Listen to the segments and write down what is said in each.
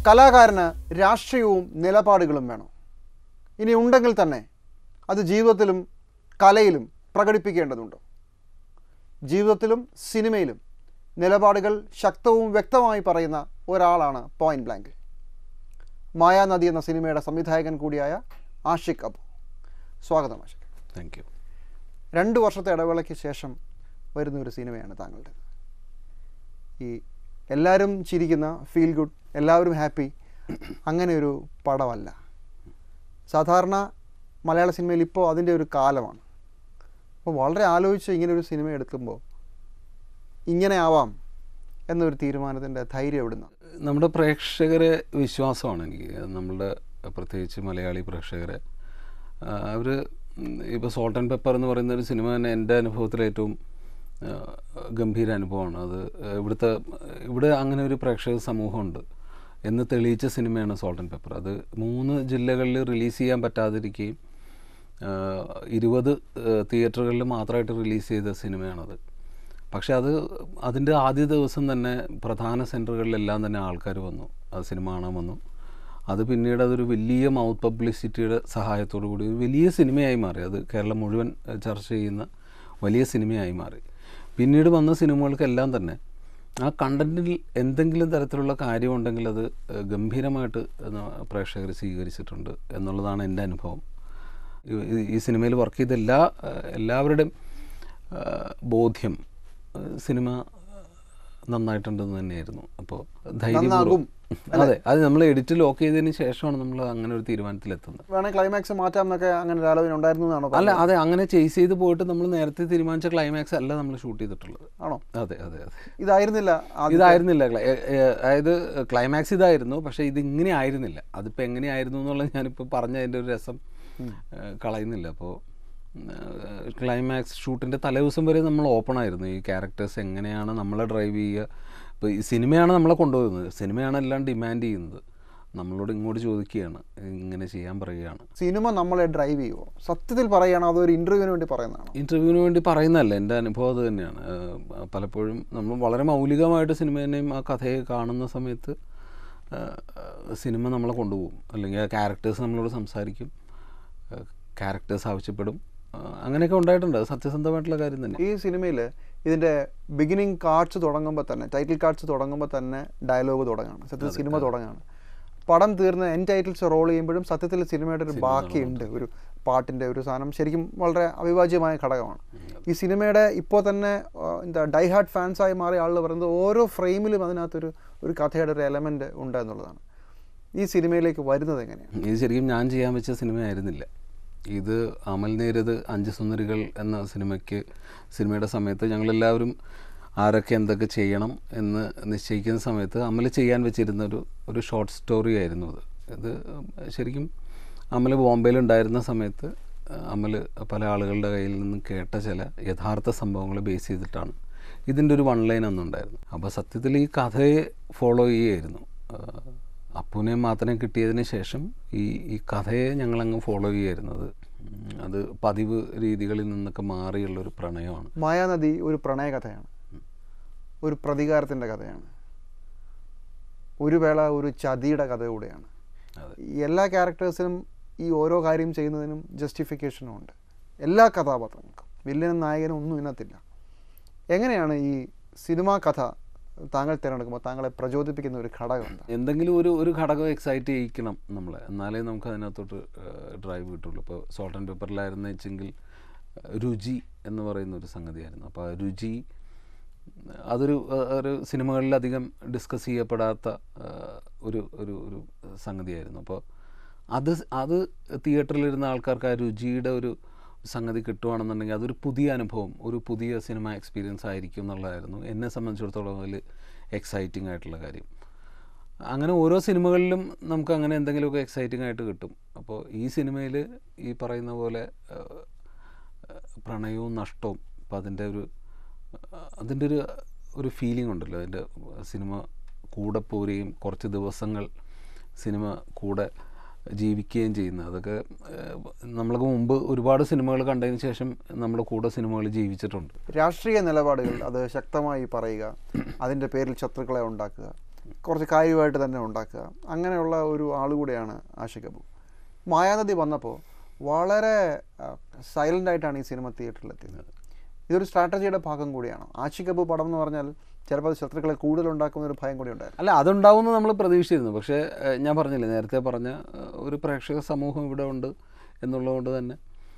കലാകാരന് രാഷ്ട്രീയവും നിലപാടുകളും വേണം ഇനി ഉണ്ടെങ്കിൽ തന്നെ അത് ജീവിതത്തിലും കലയിലും പ്രകടിപ്പിക്കേണ്ടതുണ്ട് ജീവിതത്തിലും സിനിമയിലും നിലപാടുകൾ ശക്തവും വ്യക്തമായി പറയുന്ന ഒരാളാണ് പോയിന്റ് ബ്ലാങ്ക് മായാനദി എന്ന സിനിമയുടെ സംവിധായകൻ കൂടിയായ ആഷിഖ് അബു സ്വാഗതം ആഷിഖ് താങ്ക് യു രണ്ട് വർഷത്തെ ഇടവേളയ്ക്ക് ശേഷം വരുന്ന ഒരു സിനിമയാണ് താങ്കളുടെ ഈ എല്ലാവരും ചിരിക്കുന്ന ഫീൽ ഗുഡ് എല്ലാവരും ഹാപ്പി അങ്ങനെ ഒരു പടമല്ല സാധാരണ മലയാള സിനിമയിൽ ഇപ്പോൾ അതിൻ്റെ ഒരു കാലമാണ് അപ്പോൾ വളരെ ആലോചിച്ച് ഇങ്ങനെ ഒരു സിനിമ എടുക്കുമ്പോൾ ഇങ്ങനെ ആവാം എന്നൊരു തീരുമാനത്തിൻ്റെ ധൈര്യം എവിടുന്ന നമ്മുടെ പ്രേക്ഷകരെ വിശ്വാസമാണ് എനിക്ക് നമ്മളുടെ പ്രത്യേകിച്ച് മലയാളി പ്രേക്ഷകരെ അവർ ഇപ്പോൾ സോൾട്ട് ആൻഡ് പെപ്പർ എന്ന് പറയുന്ന ഒരു സിനിമ തന്നെ എൻ്റെ അനുഭവത്തിൽ ഏറ്റവും ആ, ഗംഭീര അനുഭവമാണ് അത് ഇവിടുത്തെ ഇവിടെ അങ്ങനെ ഒരു പ്രേക്ഷക സമൂഹമുണ്ട് എന്ന് തെളിയിച്ച സിനിമയാണ് സോൾട്ട് ആൻഡ് പെപ്പർ അത് മൂന്ന് ജില്ലകളിൽ റിലീസ് ചെയ്യാൻ പറ്റാതിരിക്കുകയും ആ, ഇരുപത് തിയേറ്ററുകളിൽ മാത്രമായിട്ട് റിലീസ് ചെയ്ത സിനിമയാണത് പക്ഷെ അത് അതിൻ്റെ ആദ്യ ദിവസം തന്നെ പ്രധാന സെൻറ്ററുകളിലെല്ലാം തന്നെ ആൾക്കാർ വന്നു അത് സിനിമ കാണാൻ വന്നു അത് പിന്നീട് അതൊരു വലിയ മൗത്ത് പബ്ലിസിറ്റിയുടെ സഹായത്തോടു കൂടി ഒരു വലിയ സിനിമയായി മാറി അത് കേരളം മുഴുവൻ ഏഹ്, ചർച്ച ചെയ്യുന്ന വലിയ സിനിമയായി മാറി പിന്നീട് വന്ന സിനിമകൾക്കെല്ലാം തന്നെ ആ കണ്ടൻറ്റിൽ എന്തെങ്കിലും തരത്തിലുള്ള കാര്യമുണ്ടെങ്കിൽ അത് ഏഹ്, ഗംഭീരമായിട്ട് പ്രേക്ഷകർ സ്വീകരിച്ചിട്ടുണ്ട് എന്നുള്ളതാണ് എൻ്റെ അനുഭവം ഈ- ഈ- ഈ സിനിമയിൽ വർക്ക് ചെയ്ത എല്ലാ ഏഹ്, എല്ലാവരുടെയും ഏഹ്, ബോധ്യം ഏഹ്, സിനിമ നന്നായിട്ടുണ്ടെന്ന് തന്നെയായിരുന്നു അപ്പോൾ ധൈര്യപൂർവ്വം അതെ അത് നമ്മൾ എഡിറ്റ് ലോക്ക് ചെയ്തതിന് ശേഷമാണ് നമ്മൾ അങ്ങനെ ഒരു തീരുമാനത്തിലെത്തുന്നത് വേണമെങ്കിൽ ക്ലൈമാക്സ് മാറ്റാം എന്നൊക്കെ അങ്ങനെ ഒരു ആലോചന ഉണ്ടായിരുന്നു എന്നാണോ അല്ല അതെ അങ്ങനെ ചേസ് ചെയ്ത് പോയിട്ട് നമ്മൾ നേരത്തെ തീരുമാനിച്ച ക്ലൈമാക്സ് അല്ല നമ്മൾ ഷൂട്ട് ചെയ്തിട്ടുള്ളത് ആണോ അതെ അതെ അതെ ഇതായിരുന്നില്ല ആദ്യം ഇതായിരുന്നില്ല ക്ലൈ- ഏ- ഏ- അതായത് ക്ലൈമാക്സ് ഇതായിരുന്നു പക്ഷേ ഇത് ഇങ്ങനെ ആയിരുന്നില്ല അതിപ്പോൾ എങ്ങനെയായിരുന്നു എന്നുള്ളത് ഞാനിപ്പോൾ പറഞ്ഞതിൻ്റെ ഒരു രസം ഏ, കളയുന്നില്ല അപ്പോൾ ക്ലൈമാക്സ് ഷൂട്ടിൻ്റെ തലേദിവസം വരെ നമ്മൾ ഓപ്പൺ ആയിരുന്നു ഈ ക്യാരക്ടേഴ്സ് എങ്ങനെയാണ് നമ്മളെ ഡ്രൈവ് ചെയ്യുക ഇപ്പോൾ ഈ സിനിമയാണ് നമ്മളെ കൊണ്ടുപോകുന്നത് സിനിമയാണ് എല്ലാം ഡിമാൻഡ് ചെയ്യുന്നത് നമ്മളോട് ഇങ്ങോട്ട് ചോദിക്കുകയാണ് ഇങ്ങനെ ചെയ്യാൻ പറയുകയാണ് സിനിമ നമ്മളെ ഡ്രൈവ് ചെയ്യുമോ സത്യത്തിൽ പറയുകയാണോ അതോ ഒരു ഇൻ്റർവ്യൂവിന് വേണ്ടി പറയുന്നതാണോ ഇൻ്റർവ്യൂവിന് വേണ്ടി പറയുന്നതല്ല എൻ്റെ അനുഭവം അത് തന്നെയാണ് ഏഹ് പലപ്പോഴും നമ്മൾ വളരെ മൗലികമായിട്ട് സിനിമേനെയും ആ കഥയെ കാണുന്ന സമയത്ത് ഏഹ് സിനിമ നമ്മളെ കൊണ്ടുപോകും അല്ലെങ്കിൽ ആ ക്യാരക്ടേഴ്സ് നമ്മളോട് സംസാരിക്കും ക്യാരക്ടേഴ്സ് ആവശ്യപ്പെടും ഏഹ് അങ്ങനെയൊക്കെ ഉണ്ടായിട്ടുണ്ട് അത് സത്യസന്ധമായിട്ടുള്ള കാര്യം തന്നെ ഈ സിനിമയിൽ ഇതിൻ്റെ ബിഗിനിങ് കാർഡ്സ് തുടങ്ങുമ്പോൾ തന്നെ ടൈറ്റിൽ കാർഡ്സ് തുടങ്ങുമ്പോൾ തന്നെ ഡയലോഗ് തുടങ്ങുകയാണ് സത്യത്തിൽ സിനിമ തുടങ്ങുകയാണ് പടം തീർന്ന് എൻ ടൈറ്റിൽസ് റോൾ ചെയ്യുമ്പോഴും സത്യത്തിൽ സിനിമയുടെ ഒരു ബാക്കിയുണ്ട് ഒരു പാട്ടിൻ്റെ ഒരു സാധനം ശരിക്കും വളരെ അവിഭാജ്യമായ ഘടകമാണ് ഈ സിനിമയുടെ ഇപ്പോൾ തന്നെ ആ, എന്താ ഡൈഹാർഡ് ഫാൻസായി മാറിയ ആളുകൾ പറയുന്നത് ഓരോ ഫ്രെയിമിലും അതിനകത്തൊരു ഒരു കഥയുടെ ഒരു എലമെൻ്റ് ഉണ്ട് എന്നുള്ളതാണ് ഈ സിനിമയിലേക്ക് വരുന്നത് എങ്ങനെയാണ് ഇത് ശരിക്കും ഞാൻ ചെയ്യാൻ വെച്ച സിനിമയായിരുന്നില്ല ഇത് അമൽ നേരത് അഞ്ച് സുന്ദരികൾ എന്ന സിനിമയ്ക്ക് സിനിമയുടെ സമയത്ത് ഞങ്ങളെല്ലാവരും ആരൊക്കെ എന്തൊക്കെ ചെയ്യണം എന്ന് നിശ്ചയിക്കുന്ന സമയത്ത് അമൽ ചെയ്യാൻ വെച്ചിരുന്ന ഒരു ഒരു ഷോർട്ട് സ്റ്റോറി ആയിരുന്നു അത് ഇത് ശരിക്കും അമൽ ബോംബെയിലുണ്ടായിരുന്ന സമയത്ത് അമൽ പല ആളുകളുടെ കയ്യിൽ നിന്ന് കേട്ട ചില യഥാർത്ഥ സംഭവങ്ങൾ ബേസ് ചെയ്തിട്ടാണ് ഇതിൻ്റെ ഒരു വൺ ലൈൻ അന്നുണ്ടായിരുന്നു അപ്പോൾ സത്യത്തിൽ ഈ കഥയെ ഫോളോ ചെയ്യുകയായിരുന്നു ആഹ് അപ്പുവിനെ മാത്രം കിട്ടിയതിന് ശേഷം ഈ ഈ കഥയെ ഞങ്ങളങ്ങ് ഫോളോ ചെയ്യുമായിരുന്നത് അത് പതിവ് രീതികളിൽ നിന്നൊക്കെ മാറിയുള്ള ഒരു പ്രണയമാണ് മായാനദി ഒരു പ്രണയകഥയാണ് ഒരു പ്രതികാരത്തിൻ്റെ കഥയാണ് ഒരു വേള ഒരു ചതിയുടെ കഥ കൂടെയാണ് അതെ ഈ എല്ലാ ക്യാരക്ടേഴ്സിനും ഈ ഓരോ കാര്യം ചെയ്യുന്നതിനും ജസ്റ്റിഫിക്കേഷനും ഉണ്ട് എല്ലാ കഥാപാത്രങ്ങൾക്കും വില്ലനും നായകനും ഒന്നും ഇതിനകത്തില്ല എങ്ങനെയാണ് ഈ സിനിമാ കഥ താങ്കൾ തിരഞ്ഞെടുക്കുമ്പോൾ താങ്കളെ പ്രചോദിപ്പിക്കുന്ന ഒരു ഘടകം എന്താ എന്തെങ്കിലും ഒരു ഒരു ഘടകം എക്സൈറ്റ് ചെയ്യിക്കണം നമ്മളെ എന്നാലേ നമുക്ക് അതിനകത്തോട്ട് ഡ്രൈവ് കിട്ടുള്ളൂ ഇപ്പോൾ സോൾട്ട് ആൻഡ് പേപ്പറിലായിരുന്നു വെച്ചെങ്കിൽ ഏഹ്, രുചി എന്ന് പറയുന്ന ഒരു സംഗതിയായിരുന്നു അപ്പോൾ ആ രുചി അതൊരു ഏഹ്, ഒരു സിനിമകളിലധികം ഡിസ്കസ് ചെയ്യപ്പെടാത്ത ഏഹ്, ഒരു ഒരു ഒരു സംഗതിയായിരുന്നു അപ്പോൾ അത് സ്- അത് തിയേറ്ററിലിരുന്ന ആൾക്കാർക്ക് ആ രുചിയുടെ ഒരു സംഗതി കിട്ടുവാണെന്നുണ്ടെങ്കിൽ അതൊരു പുതിയ അനുഭവം ഒരു പുതിയ സിനിമ എക്സ്പീരിയൻസ് ആയിരിക്കും എന്നുള്ളതായിരുന്നു എന്നെ സംബന്ധിച്ചിടത്തോളം അതിൽ എക്സൈറ്റിംഗ് ആയിട്ടുള്ള കാര്യം അങ്ങനെ ഓരോ സിനിമകളിലും നമുക്ക് അങ്ങനെ എന്തെങ്കിലുമൊക്കെ എക്സൈറ്റിംഗ് ആയിട്ട് കിട്ടും അപ്പോൾ ഈ സിനിമയിൽ ഈ പറയുന്ന പോലെ ഏഹ്, പ്രണയവും നഷ്ടവും അപ്പം അതിൻ്റെ ഒരു അതിൻ്റെ ഒരു ഒരു ഫീലിംഗ് ഉണ്ടല്ലോ അതിൻ്റെ സിനിമ കൂടെ പോരുകയും കുറച്ച് ദിവസങ്ങൾ സിനിമ കൂടെ ജീവിക്കുകയും ചെയ്യുന്നത് അതൊക്കെ ഏഹ്, നമ്മൾക്ക് മുമ്പ് ഒരുപാട് സിനിമകൾ കണ്ടതിന് ശേഷം നമ്മുടെ കൂടെ സിനിമകൾ ജീവിച്ചിട്ടുണ്ട് രാഷ്ട്രീയ നിലപാടുകൾ അത് ശക്തമായി പറയുക അതിൻ്റെ പേരിൽ ശത്രുക്കളെ ഉണ്ടാക്കുക കുറച്ച് കാര്യമായിട്ട് തന്നെ ഉണ്ടാക്കുക അങ്ങനെയുള്ള ഒരു ആൾ കൂടിയാണ് ആഷിഖ് അബു മായാനദി വന്നപ്പോൾ വളരെ സൈലൻ്റ് ആയിട്ടാണ് ഈ സിനിമ തിയേറ്ററിലെത്തിയത് ഇതൊരു സ്ട്രാറ്റജിയുടെ ഭാഗം കൂടിയാണ് ആഷിഖ് അബു പടം എന്ന് പറഞ്ഞാൽ ചിലപ്പോൾ അത് ശത്രുക്കളെ കൂടുതൽ ഉണ്ടാക്കുന്ന ഒരു ഭയം കൂടി ഉണ്ടായിരുന്നു അല്ല അതുണ്ടാവുമെന്ന് നമ്മൾ പ്രതീക്ഷിച്ചിരുന്നു പക്ഷേ ഏഹ്, ഞാൻ പറഞ്ഞില്ലേ നേരത്തെ പറഞ്ഞ ഏഹ്, ഒരു പ്രേക്ഷക സമൂഹം ഇവിടെ ഉണ്ട് എന്നുള്ളതുകൊണ്ട് തന്നെ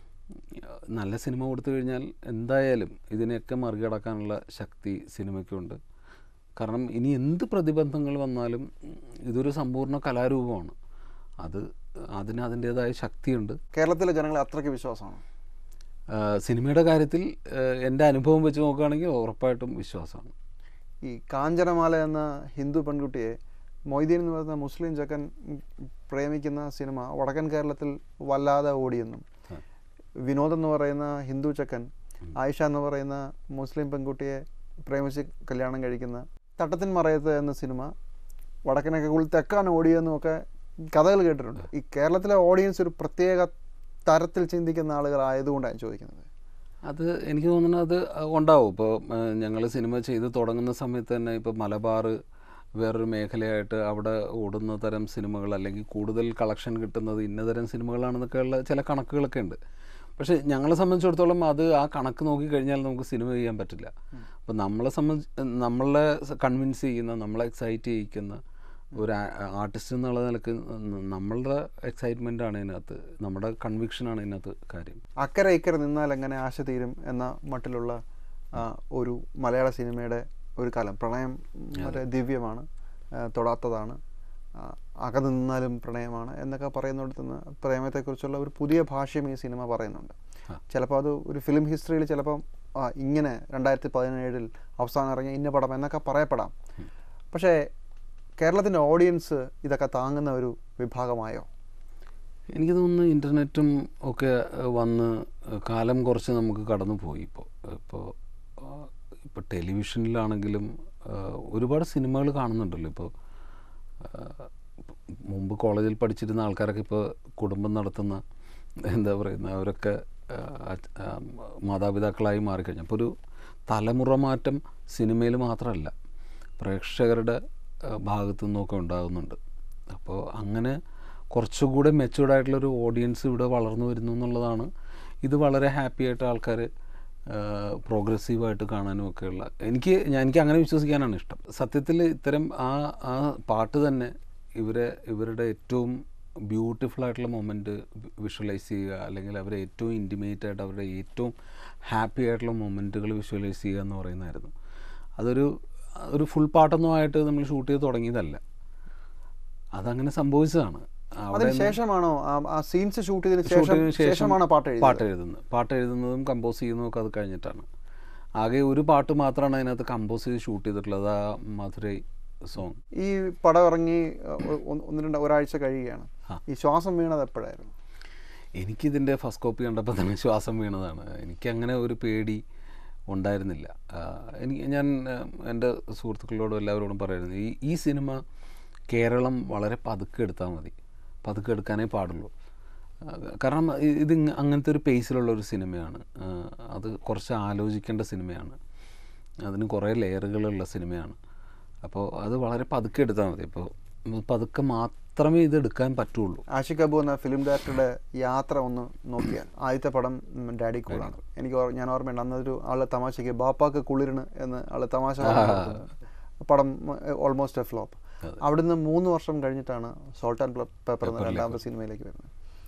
ഏഹ്, നല്ല സിനിമ കൊടുത്തു കഴിഞ്ഞാൽ എന്തായാലും ഇതിനെയൊക്കെ മറികടക്കാനുള്ള ശക്തി സിനിമയ്ക്കുണ്ട് കാരണം ഇനി എന്ത് പ്രതിബന്ധങ്ങൾ വന്നാലും ഉം, ഇതൊരു സമ്പൂർണ്ണ കലാരൂപമാണ് അത് അതിന് അതിൻ്റേതായ ശക്തിയുണ്ട് കേരളത്തിലെ ജനങ്ങളെ അത്രയ്ക്ക് വിശ്വാസമാണ് ഏഹ്, സിനിമയുടെ കാര്യത്തിൽ ഏഹ്, എൻ്റെ അനുഭവം വെച്ച് നോക്കുകയാണെങ്കിൽ ഉറപ്പായിട്ടും വിശ്വാസമാണ് ഈ കാഞ്ചനമാല എന്ന ഹിന്ദു പെൺകുട്ടിയെ മൊയ്തീൻ എന്ന് പറയുന്ന മുസ്ലിം ചെക്കൻ ഉം, പ്രേമിക്കുന്ന സിനിമ വടക്കൻ കേരളത്തിൽ വല്ലാതെ ഓടിയെന്നും ആ. വിനോദ് എന്ന് പറയുന്ന ഹിന്ദു ചെക്കൻ ആയിഷ എന്ന് പറയുന്ന മുസ്ലിം പെൺകുട്ടിയെ പ്രേമിച്ച് കല്യാണം കഴിക്കുന്ന തട്ടത്തിൻ മറയത്ത് എന്ന സിനിമ വടക്കനൊക്കെ കൂടുതൽ തെക്കാണ് ഓടിയെന്നും ഒക്കെ കഥകൾ കേട്ടിട്ടുണ്ട് ഈ കേരളത്തിലെ ഓഡിയൻസ് ഒരു പ്രത്യേക തരത്തിൽ ചിന്തിക്കുന്ന ആളുകളായതുകൊണ്ടാണ് ഞാൻ ചോദിക്കുന്നത് അത് എനിക്ക് തോന്നുന്നത് അത് ഉണ്ടാവും ഇപ്പോൾ ഞങ്ങൾ സിനിമ ചെയ്ത് തുടങ്ങുന്ന സമയത്ത് തന്നെ ഇപ്പോൾ മലബാർ വേറൊരു മേഖലയായിട്ട് അവിടെ ഓടുന്ന തരം സിനിമകൾ അല്ലെങ്കിൽ കൂടുതൽ കളക്ഷൻ കിട്ടുന്നത് ഇന്നതരം സിനിമകളാണെന്നൊക്കെയുള്ള ചില കണക്കുകളൊക്കെ ഉണ്ട് പക്ഷേ ഞങ്ങളെ സംബന്ധിച്ചിടത്തോളം അത് ആ കണക്ക് നോക്കി കഴിഞ്ഞാൽ നമുക്ക് സിനിമ ചെയ്യാൻ പറ്റില്ല അപ്പോൾ നമ്മളെ സംബന്ധിച്ച് നമ്മളെ കൺവിൻസ് ചെയ്യുന്ന നമ്മളെ എക്സൈറ്റ് ചെയ്യിക്കുന്ന ഒരു ആർട്ടിസ്റ്റ് എന്നുള്ള നിലക്ക് നമ്മളുടെ എക്സൈറ്റ്മെൻ്റ് ആണ് ഇതിനകത്ത് നമ്മുടെ കൺവിക്ഷനാണ് ഇതിനകത്ത് കാര്യം അക്കരെ ഇക്കരെ നിന്നാൽ എങ്ങനെ ആശ തീരും എന്ന മട്ടിലുള്ള ആ, ഒരു മലയാള സിനിമയുടെ ഒരു കാലം പ്രണയം മറ്റേ ദിവ്യമാണ് ആ, തൊടാത്തതാണ് ആ, അകന്ന് നിന്നാലും പ്രണയമാണ് എന്നൊക്കെ പറയുന്നിടത്ത് നിന്ന് പ്രേമത്തെക്കുറിച്ചുള്ള ഒരു പുതിയ ഭാഷ്യം ഈ സിനിമ പറയുന്നുണ്ട് ആ. ചിലപ്പോൾ അത് ഒരു ഫിലിം ഹിസ്റ്ററിയിൽ ചിലപ്പം ആ, ഇങ്ങനെ രണ്ടായിരത്തി പതിനേഴിൽ അവസാനം ഇറങ്ങിയ ഇന്ന പടം എന്നൊക്കെ പറയപ്പെടാം പക്ഷേ കേരളത്തിൻ്റെ ഓഡിയൻസ് ഇതൊക്കെ താങ്ങുന്ന ഒരു വിഭാഗമായോ എനിക്ക് തോന്നുന്നു ഇൻ്റർനെറ്റും ഒക്കെ ഏഹ്, വന്ന് ഏഹ്, കാലം കുറച്ച് നമുക്ക് കടന്നു പോയി ഇപ്പോൾ ഇപ്പോൾ ഇപ്പോൾ ടെലിവിഷനിലാണെങ്കിലും ഏഹ്, ഒരുപാട് സിനിമകൾ കാണുന്നുണ്ടല്ലോ ഇപ്പോൾ ഏഹ്, മുമ്പ് കോളേജിൽ പഠിച്ചിരുന്ന ആൾക്കാരൊക്കെ ഇപ്പോൾ കുടുംബം നടത്തുന്ന എന്താ പറയുന്ന അവരൊക്കെ ഏഹ്, അച്ഛ- ആ, മാതാപിതാക്കളായി മാറിക്കഴിഞ്ഞു അപ്പോൾ ഒരു തലമുറ മാറ്റം സിനിമയിൽ മാത്രമല്ല പ്രേക്ഷകരുടെ ഏഹ്, ഭാഗത്തു നിന്നൊക്കെ ഉണ്ടാകുന്നുണ്ട് അപ്പോൾ അങ്ങനെ കുറച്ചുകൂടെ മെച്യൂർഡ് ആയിട്ടുള്ളൊരു ഓഡിയൻസ് ഇവിടെ വളർന്നു വരുന്നു എന്നുള്ളതാണ് ഇത് വളരെ ഹാപ്പി ആയിട്ട് ആൾക്കാർ പ്രോഗ്രസീവായിട്ട് കാണാനും ഒക്കെയുള്ള എനിക്ക് ഞാൻ എനിക്ക് അങ്ങനെ വിശ്വസിക്കാനാണ് ഇഷ്ടം സത്യത്തിൽ ഇത്തരം ആ ആ പാട്ട് തന്നെ ഇവരെ ഇവരുടെ ഏറ്റവും ബ്യൂട്ടിഫുൾ ആയിട്ടുള്ള മൊമെൻറ്റ് വിഷ്വലൈസ് ചെയ്യുക അല്ലെങ്കിൽ അവരെ ഏറ്റവും ഇൻറ്റിമേറ്റ് ആയിട്ട് അവരുടെ ഏറ്റവും ഹാപ്പി ആയിട്ടുള്ള മൊമെൻറ്റുകൾ വിഷ്വലൈസ് ചെയ്യുക എന്ന് പറയുന്നതായിരുന്നു അതൊരു ഒരു ഫുൾ പാട്ടൊന്നും ആയിട്ട് നമ്മൾ ഷൂട്ട് ചെയ്ത് തുടങ്ങിയതല്ല അതങ്ങനെ സംഭവിച്ചതാണ് അവിടെ അതിന് ശേഷമാണോ ആ- ആ സീൻസ് ഷൂട്ട് ചെയ്തതിന് ശേഷം ഷൂട്ടിന് ശേഷം ശേഷമാണോ പാട്ട് എഴുതിയത് പാട്ട് എഴുതുന്നത് പാട്ട് എഴുതുന്നതും കമ്പോസ് ചെയ്യുന്നതും ഒക്കെ അത് കഴിഞ്ഞിട്ടാണ് ആകെ ഒരു പാട്ട് മാത്രമാണ് അതിനകത്ത് കമ്പോസ് ചെയ്ത് ഷൂട്ട് ചെയ്തിട്ടുള്ളത് ആ മധുരൈ സോങ് ഈ പടം ഇറങ്ങി അഹ്, ഒ- ഒന്ന് ഒന്ന് രണ്ട് ഒരാഴ്ച കഴിയുകയാണ് ആ. ഈ ശ്വാസം വീണത് എപ്പോഴായിരുന്നു എനിക്കിതിൻ്റെ ഫസ്റ്റ് കോപ്പി കണ്ടപ്പോൾ തന്നെ ശ്വാസം വീണതാണ് എനിക്കങ്ങനെ ഒരു പേടി ഉണ്ടായിരുന്നില്ല ആ, എനിക്ക് ഞാൻ ആ, എൻ്റെ സുഹൃത്തുക്കളോടും എല്ലാവരോടും പറയായിരുന്നു ഈ ഈ സിനിമ കേരളം വളരെ പതുക്കെ എടുത്താൽ മതി പതുക്കെ എടുക്കാനേ പാടുള്ളൂ ആ, കാരണം ഇ- ഇത് ഇങ്ങ- അങ്ങനത്തെ ഒരു പേസിലുള്ള ഒരു സിനിമയാണ് ആ, അത് കുറച്ച് ആലോചിക്കേണ്ട സിനിമയാണ് അതിന് കുറേ ലെയറുകളുള്ള സിനിമയാണ് അപ്പോൾ അത് വളരെ പതുക്കെ എടുത്താൽ മതി അപ്പോൾ പതുക്കെ മാത്രമേ ഇത് എടുക്കാൻ പറ്റുള്ളൂ ആഷിഖ് അബു എന്ന ഫിലിം ഡയറക്ടറുടെ യാത്ര ഒന്ന് നോക്കിയാൽ ആദ്യത്തെ പടം ഉം, ഡാഡി കൂളാണ് എനിക്ക് ഓർ- ഞാൻ ഓർമ്മയുണ്ട് അന്നൊരു ആളെ തമാശയ്ക്ക് ബാപ്പാക്ക് കുളിരിന് എന്ന് ആള് തമാശ പറഞ്ഞിട്ടുണ്ട്. പടം ഓൾമോസ്റ്റ് എ ഫ്ലോപ്പ് അവിടുന്ന് മൂന്ന് വർഷം കഴിഞ്ഞിട്ടാണ് സോൾട്ട് ആൻഡ് പേപ്പർ എന്ന രണ്ടാമത്തെ സിനിമയിലേക്ക് വരുന്നത്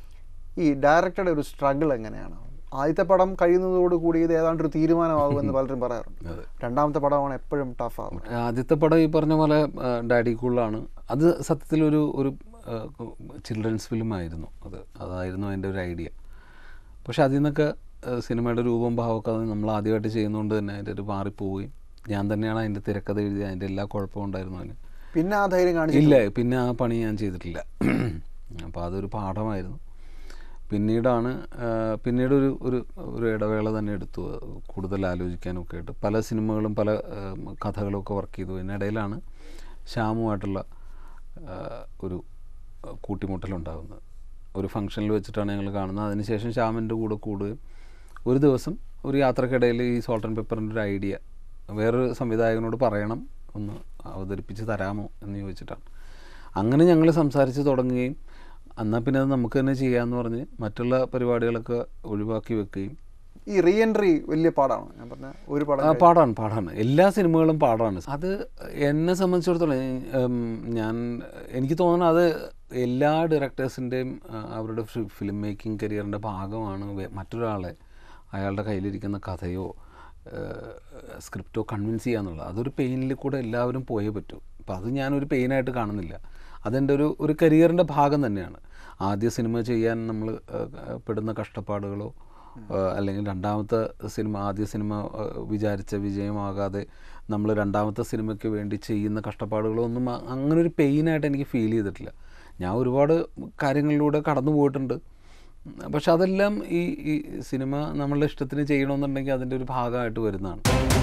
ഈ ഡയറക്ടറുടെ ഒരു സ്ട്രഗിൾ എങ്ങനെയാണ് ആദ്യത്തെ പടം കഴിയുന്നതോടുകൂടി ഇത് ഏതാണ്ട് ഒരു തീരുമാനമാകുമെന്ന് പലരും പറയാറുണ്ട് രണ്ടാമത്തെ പടമാണ് എപ്പോഴും ടഫ് ആവുന്നത് ആദ്യത്തെ പടം ഈ പറഞ്ഞ പോലെ ആ, ഡാഡി കൂളാണ് അത് സത്യത്തിൽ ഒരു ഒരു ചിൽഡ്രൻസ് ഫിലിം ആയിരുന്നു അത് അതായിരുന്നു അതിൻ്റെ ഒരു ഐഡിയ പക്ഷെ അതിൽ നിന്നൊക്കെ ആ, സിനിമയുടെ രൂപം ഭാവമൊക്കെ അത് നമ്മൾ ആദ്യമായിട്ട് ചെയ്യുന്നതുകൊണ്ട് തന്നെ അതിൻ്റെ ഒരു മാറിപ്പോവുകയും ഞാൻ തന്നെയാണ് അതിൻ്റെ തിരക്കഥ എഴുതി അതിൻ്റെ എല്ലാ കുഴപ്പവും ഉണ്ടായിരുന്നു അതിന് പിന്നെ ആ ധൈര്യം കാണിച്ചു ഇല്ല പിന്നെ ആ പണി ഞാൻ ചെയ്തിട്ടില്ല അപ്പോൾ അതൊരു പാഠമായിരുന്നു പിന്നീടാണ് ആ, പിന്നീട് ഒരു ഒരു ഒരു ഇടവേള തന്നെ എടുത്തു കൂടുതൽ ആലോചിക്കാനൊക്കെ ആയിട്ട് പല സിനിമകളും പല ആ, കഥകളും ഒക്കെ വർക്ക് ചെയ്തു ഇതിനിടയിലാണ് ശ്യാമുമായിട്ടുള്ള ആ, ഒരു കൂട്ടിമുട്ടലുണ്ടാകുന്നത് ഒരു ഫംഗ്ഷനിൽ വെച്ചിട്ടാണ് ഞങ്ങൾ കാണുന്നത് അതിനുശേഷം ശ്യാമിൻ്റെ കൂടെ കൂടുകയും ഒരു ദിവസം ഒരു യാത്രക്കിടയിൽ ഈ സോൾട്ട് ആൻഡ് പെപ്പറിൻ്റെ ഒരു ഐഡിയ വേറൊരു സംവിധായകനോട് പറയണം ഒന്ന് അവതരിപ്പിച്ച് തരാമോ എന്ന് ചോദിച്ചിട്ടാണ് അങ്ങനെ ഞങ്ങൾ സംസാരിച്ച് തുടങ്ങുകയും എന്നാൽ പിന്നെ അത് നമുക്ക് തന്നെ ചെയ്യാമെന്ന് പറഞ്ഞ് മറ്റുള്ള പരിപാടികളൊക്കെ ഒഴിവാക്കി വെക്കുകയും ഈ റീ എൻട്രി വലിയ പാടാണ് ഞാൻ പറഞ്ഞ ഒരു പടം ആ പാടാണ് പാടാണ് എല്ലാ സിനിമകളും പാടാണ് അത് എന്നെ സംബന്ധിച്ചിടത്തോളം ഉം, ഞാൻ എനിക്ക് തോന്നുന്നത് അത് എല്ലാ ഡയറക്ടേഴ്സിൻ്റെയും അവരുടെ ഫിലിം മേക്കിംഗ് കരിയറിൻ്റെ ഭാഗമാണ് വെ- മറ്റൊരാളെ അയാളുടെ കയ്യിലിരിക്കുന്ന കഥയോ സ്ക്രിപ്റ്റോ കൺവിൻസ് ചെയ്യാന്നുള്ളത് അതൊരു പെയിനിൽ കൂടെ എല്ലാവരും പോയേ പറ്റൂ അപ്പം അത് ഞാനൊരു പെയിനായിട്ട് കാണുന്നില്ല അതെൻ്റെ ഒരു ഒരു കരിയറിൻ്റെ ഭാഗം തന്നെയാണ് ആദ്യ സിനിമ ചെയ്യാൻ നമ്മൾ പെടുന്ന കഷ്ടപ്പാടുകളോ ആ, അല്ലെങ്കിൽ രണ്ടാമത്തെ സിനിമ ആദ്യ സിനിമ ആ, വിചാരിച്ച വിജയമാകാതെ നമ്മൾ രണ്ടാമത്തെ സിനിമയ്ക്ക് വേണ്ടി ചെയ്യുന്ന കഷ്ടപ്പാടുകളോ ഒന്നും അ- അങ്ങനെ ഒരു പെയിനായിട്ട് എനിക്ക് ഫീൽ ചെയ്തിട്ടില്ല ഞാൻ ഒരുപാട് കാര്യങ്ങളിലൂടെ കടന്നു പോയിട്ടുണ്ട് പക്ഷെ അതെല്ലാം ഈ ഈ സിനിമ നമ്മളുടെ ഇഷ്ടത്തിന് ചെയ്യണമെന്നുണ്ടെങ്കിൽ അതിൻ്റെ ഒരു ഭാഗമായിട്ട് വരുന്നതാണ്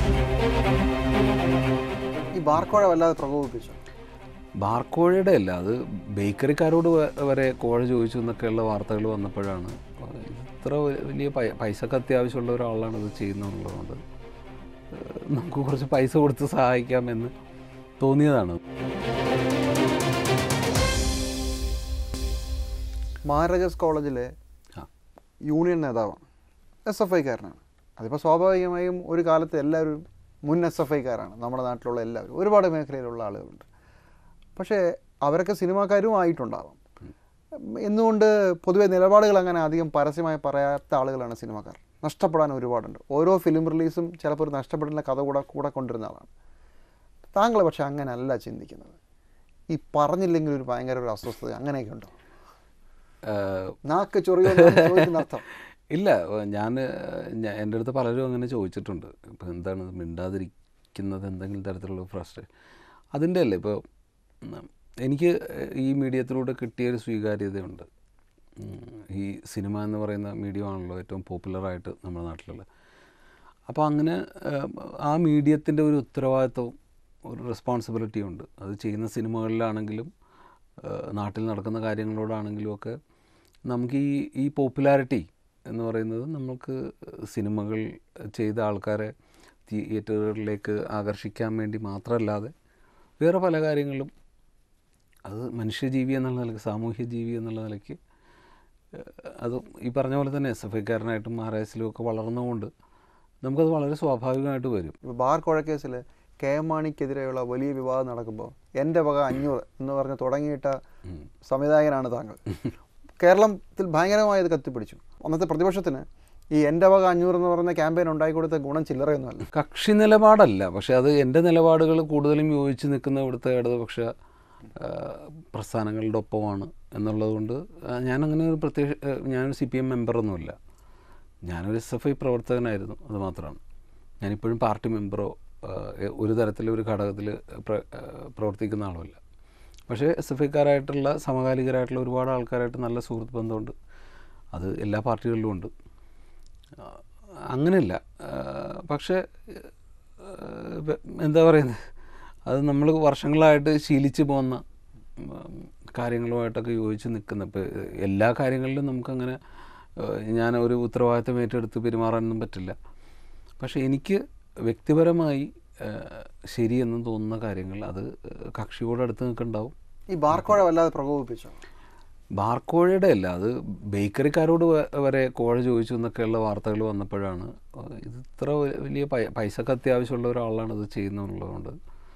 ഈ ബാർക്കോഴ വല്ലാതെ പ്രകോപിപ്പിച്ചു ബാർക്കോഴയുടെ അല്ല അത് ബേക്കറിക്കാരോട് വ- വരെ കോഴ ചോദിച്ചു എന്നൊക്കെയുള്ള വാർത്തകൾ വന്നപ്പോഴാണ് ഇത്ര വലിയ പൈ- പൈസക്ക് അത്യാവശ്യമുള്ള ഒരാളാണ് ഇത് ചെയ്യുന്നതെന്നുള്ളതുകൊണ്ട് ഏഹ് നമുക്ക് കുറച്ച് പൈസ കൊടുത്ത് സഹായിക്കാമെന്ന് തോന്നിയതാണ് മഹാരാജാസ് കോളേജിലെ ആ യൂണിയൻ നേതാവാണ് എസ് എഫ് ഐക്കാരനാണ് അതിപ്പോൾ സ്വാഭാവികമായും ഒരു കാലത്ത് എല്ലാവരും മുൻ എസ് എഫ് ഐക്കാരാണ് നമ്മുടെ നാട്ടിലുള്ള എല്ലാവരും ഒരുപാട് മേഖലയിലുള്ള ആളുകളുണ്ട് പക്ഷേ അവരൊക്കെ സിനിമാക്കാരും ആയിട്ടുണ്ടാവാം എന്നുകൊണ്ട് പൊതുവെ നിലപാടുകൾ അങ്ങനെ അധികം പരസ്യമായി പറയാത്ത ആളുകളാണ് സിനിമാക്കാർ നഷ്ടപ്പെടാൻ ഒരുപാടുണ്ട് ഓരോ ഫിലിം റിലീസും ചിലപ്പോൾ ഒരു നഷ്ടപ്പെടുന്ന കഥ കൂടെ കൂടെ കൊണ്ടിരുന്ന ആളാണ് താങ്കൾ പക്ഷെ അങ്ങനെയല്ല ചിന്തിക്കുന്നത് ഈ പറഞ്ഞില്ലെങ്കിൽ ഒരു ഭയങ്കര ഒരു അസ്വസ്ഥത അങ്ങനെയൊക്കെ ഉണ്ടോ ഏഹ് നാക്ക് ചൊറിയോ അർത്ഥം ഇല്ല ഞാൻ എൻ്റെ അടുത്ത് പലരും അങ്ങനെ ചോദിച്ചിട്ടുണ്ട് ഇപ്പോൾ എന്താണ് ഇത് മിണ്ടാതിരിക്കുന്നത് എന്തെങ്കിലും തരത്തിലുള്ള ഫ്രസ്ട്രേഷൻ അതിൻ്റെ അല്ലേ ഇപ്പോൾ ഉം, എനിക്ക് ഈ മീഡിയത്തിലൂടെ കിട്ടിയൊരു സ്വീകാര്യതയുണ്ട് ഉം, ഈ സിനിമ എന്ന് പറയുന്ന മീഡിയം ആണല്ലോ ഏറ്റവും പോപ്പുലറായിട്ട് നമ്മുടെ നാട്ടിലുള്ളത് അപ്പോൾ അങ്ങനെ ഏഹ്, ആ മീഡിയത്തിൻ്റെ ഒരു ഉത്തരവാദിത്വവും ഒരു റെസ്പോൺസിബിലിറ്റിയും ഉണ്ട് അത് ചെയ്യുന്ന സിനിമകളിലാണെങ്കിലും ഏഹ്, നാട്ടിൽ നടക്കുന്ന കാര്യങ്ങളോടാണെങ്കിലും ഒക്കെ നമുക്ക് ഈ ഈ പോപ്പുലാരിറ്റി എന്ന് പറയുന്നത് നമുക്ക് സിനിമകൾ ചെയ്ത ആൾക്കാരെ തിയേറ്ററുകളിലേക്ക് ആകർഷിക്കാൻ വേണ്ടി മാത്രമല്ലാതെ വേറെ പല കാര്യങ്ങളും അത് മനുഷ്യജീവി എന്നുള്ള നിലയ്ക്ക് സാമൂഹ്യ ജീവി എന്നുള്ള നിലയ്ക്ക് ഏഹ്, അത് ഈ പറഞ്ഞ പോലെ തന്നെ എസ് എഫ് ഐക്കാരനായിട്ടും മഹാരാഷ്ട്രയിലും ഒക്കെ വളർന്നുകൊണ്ട് നമുക്കത് വളരെ സ്വാഭാവികമായിട്ട് വരും ഇപ്പോൾ ബാർ കോഴക്കേസിൽ കെ എം മാണിക്കെതിരെയുള്ള വലിയ വിവാദം നടക്കുമ്പോൾ എൻ്റെ വക അഞ്ഞൂറ് എന്ന് പറഞ്ഞ് തുടങ്ങിയിട്ട സംവിധായകനാണ് താങ്കൾ കേരളത്തിൽ ഭയങ്കരമായി ഇത് കത്തിപ്പിടിച്ചു അന്നത്തെ പ്രതിപക്ഷത്തിന് ഈ എൻ്റെ വക അഞ്ഞൂറ് എന്ന് പറയുന്ന ക്യാമ്പയിൻ ഉണ്ടായിക്കൊടുത്ത ഗുണം ചില്ലറയൊന്നുമല്ല കക്ഷി നിലപാടല്ല പക്ഷെ അത് എൻ്റെ നിലപാടുകൾ കൂടുതലും യോജിച്ച് നിൽക്കുന്ന ഇവിടുത്തെ ഇടതുപക്ഷ ആ, പ്രസ്ഥാനങ്ങളുടെ ഒപ്പമാണ് എന്നുള്ളതുകൊണ്ട് ആ, ഞാനങ്ങനെ ഒരു പ്രത്യേക ആ, ഞാനൊരു സി പി എം മെമ്പറൊന്നുമില്ല ഞാനൊരു എസ് എഫ് ഐ പ്രവർത്തകനായിരുന്നു അത് മാത്രമാണ് ഞാനിപ്പോഴും പാർട്ടി മെമ്പറോ ആ, എ- ഒരു തരത്തിലും ഒരു ഘടകത്തിൽ പ്ര ആ, പ്രവർത്തിക്കുന്ന ആളുമല്ല പക്ഷേ എസ് എഫ് ഐക്കാരായിട്ടുള്ള സമകാലികരായിട്ടുള്ള ഒരുപാട് ആൾക്കാരായിട്ട് നല്ല സുഹൃത്ത് ബന്ധമുണ്ട് അത് എല്ലാ പാർട്ടികളിലും ഉണ്ട് ആ, അങ്ങനെയല്ല ആ, പക്ഷേ ആ, വെ- എന്താ പറയുന്നത് അത് നമ്മൾ വർഷങ്ങളായിട്ട് ശീലിച്ചു പോകുന്ന ഉം, കാര്യങ്ങളുമായിട്ടൊക്കെ യോജിച്ച് നിൽക്കുന്ന ഇപ്പോൾ എല്ലാ കാര്യങ്ങളിലും നമുക്കങ്ങനെ ആ, ഞാൻ ഒരു ഉത്തരവാദിത്തം ഏറ്റെടുത്ത് പെരുമാറാനൊന്നും പറ്റില്ല പക്ഷേ എനിക്ക് വ്യക്തിപരമായി ആ, ശരിയെന്ന് തോന്നുന്ന കാര്യങ്ങൾ അത് കക്ഷിയോട് അടുത്ത് നിൽക്കുന്നുണ്ടാവും ഈ ബാർ കോഴ വല്ലാതെ പ്രകോപിപ്പിച്ചു ബാർക്കോഴയുടെ അല്ല അത് ബേക്കറിക്കാരോട് വ- വരെ കോഴ ചോദിച്ചു എന്നൊക്കെയുള്ള വാർത്തകൾ വന്നപ്പോഴാണ് ഏഹ് ഇത് ഇത്ര വ- വലിയ പൈ പൈസക്ക് അത്യാവശ്യമുള്ള ഒരാളാണ് ഇത് ചെയ്യുന്നതുള്ളതുകൊണ്ട്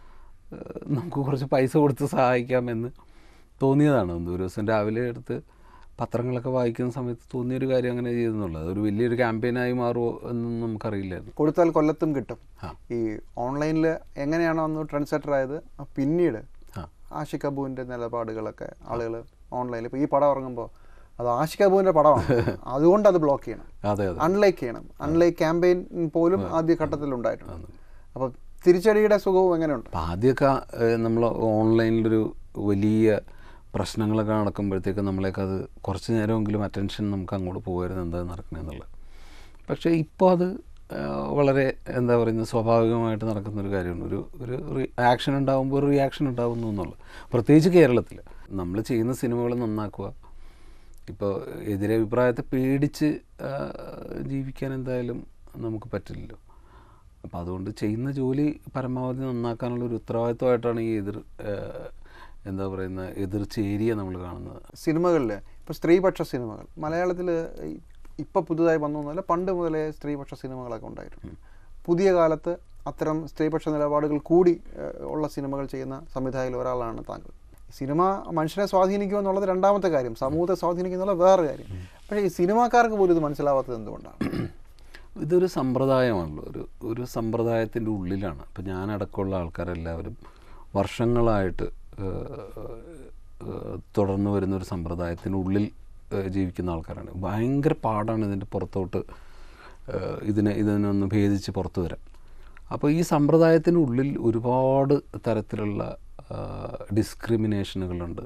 ഏഹ് നമുക്ക് കുറച്ച് പൈസ കൊടുത്ത് സഹായിക്കാമെന്ന് തോന്നിയതാണ് ഒന്ന് ഒരു ദിവസം രാവിലെ എടുത്ത് പത്രങ്ങളൊക്കെ വായിക്കുന്ന സമയത്ത് തോന്നിയൊരു കാര്യം അങ്ങനെ ചെയ്തെന്നുള്ളത് അതൊരു വലിയൊരു ക്യാമ്പയിനായി മാറുമോ എന്നൊന്നും നമുക്കറിയില്ലായിരുന്നു കൊടുത്താൽ കൊല്ലത്തും കിട്ടും ആ. ഈ ഓൺലൈനിൽ എങ്ങനെയാണോ അന്ന് ട്രെൻഡ് സെറ്റർ ആയത് ആ പിന്നീട് ആ ആഷിഖ് അബുവിൻ്റെ നിലപാടുകളൊക്കെ ആളുകൾ ഓൺലൈനിൽ ഇപ്പോൾ ഈ പടം ഇറങ്ങുമ്പോൾ അത് ആഷിഖ് അബുവിൻ്റെ പടമാണ് അതുകൊണ്ട് അത് ബ്ലോക്ക് ചെയ്യണം അതെ അതെ അൺലൈക്ക് ചെയ്യണം അൺലൈക്ക് ക്യാമ്പയിൻ പോലും ആദ്യ ഘട്ടത്തിൽ ഉണ്ടായിട്ടുണ്ട് അപ്പോൾ തിരിച്ചടിയുടെ സുഖവും എങ്ങനെയുണ്ട് അപ്പം ആദ്യമൊക്കെ നമ്മൾ ഓൺലൈനിലൊരു വലിയ പ്രശ്നങ്ങളൊക്കെ നടക്കുമ്പോഴത്തേക്ക് നമ്മളേക്ക് അത് കുറച്ച് നേരമെങ്കിലും അറ്റൻഷൻ നമുക്ക് അങ്ങോട്ട് പോകുമായിരുന്നു എന്താ നടക്കണമെന്നുള്ളത് പക്ഷേ ഇപ്പോൾ അത് ആ, വളരെ എന്താ പറയുന്നത് സ്വാഭാവികമായിട്ട് നടക്കുന്നൊരു കാര്യമാണ് ഒരു ഒരു ആക്ഷൻ ഉണ്ടാകുമ്പോൾ ഒരു റിയാക്ഷൻ ഉണ്ടാകുന്നു എന്നുള്ളത് പ്രത്യേകിച്ച് കേരളത്തിൽ നമ്മൾ ചെയ്യുന്ന സിനിമകൾ നന്നാക്കുക ഇപ്പോൾ എതിരഭിപ്രായത്തെ പേടിച്ച് ആ, ജീവിക്കാൻ എന്തായാലും നമുക്ക് പറ്റില്ലല്ലോ അപ്പോൾ അതുകൊണ്ട് ചെയ്യുന്ന ജോലി പരമാവധി നന്നാക്കാനുള്ള ഒരു ഉത്തരവാദിത്വമായിട്ടാണ് ഈ എതിർ ഏഹ്, എന്താ പറയുന്ന എതിർ ചേരിയെ നമ്മൾ കാണുന്നത് സിനിമകളിൽ ഇപ്പോൾ സ്ത്രീപക്ഷ സിനിമകൾ മലയാളത്തിൽ ഇപ്പം പുതുതായി വന്നു എന്നല്ല പണ്ട് മുതലേ സ്ത്രീപക്ഷ സിനിമകളൊക്കെ ഉണ്ടായിരുന്നു പുതിയ കാലത്ത് അത്തരം സ്ത്രീപക്ഷ നിലപാടുകൾ കൂടി ഏഹ്, ഉള്ള സിനിമകൾ ചെയ്യുന്ന സംവിധായകരിൽ ഒരാളാണ് താങ്കൾ സിനിമ മനുഷ്യനെ സ്വാധീനിക്കുക എന്നുള്ളത് രണ്ടാമത്തെ കാര്യം സമൂഹത്തെ സ്വാധീനിക്കുക എന്നുള്ള വേറെ കാര്യം പക്ഷേ ഈ സിനിമാക്കാർക്ക് പോലും ഇത് മനസ്സിലാവാത്തത് എന്തുകൊണ്ടാണ് ഇതൊരു സമ്പ്രദായമാണല്ലോ ഒരു ഒരു സമ്പ്രദായത്തിൻ്റെ ഉള്ളിലാണ് ഇപ്പം ഞാനടക്കമുള്ള ആൾക്കാരെല്ലാവരും വർഷങ്ങളായിട്ട് ഏഹ്, ഏഹ്, തുടർന്ന് വരുന്ന ഒരു സമ്പ്രദായത്തിനുള്ളിൽ ഏഹ്, ജീവിക്കുന്ന ആൾക്കാരാണ് ഭയങ്കര പാടാണ് ഇതിൻ്റെ പുറത്തോട്ട് ഏഹ്, ഇതിനെ ഇതിനൊന്ന് ഭേദിച്ച് പുറത്തു വരാൻ അപ്പോൾ ഈ സമ്പ്രദായത്തിനുള്ളിൽ ഒരുപാട് തരത്തിലുള്ള ഡിസ്ക്രിമിനേഷനുകളുണ്ട്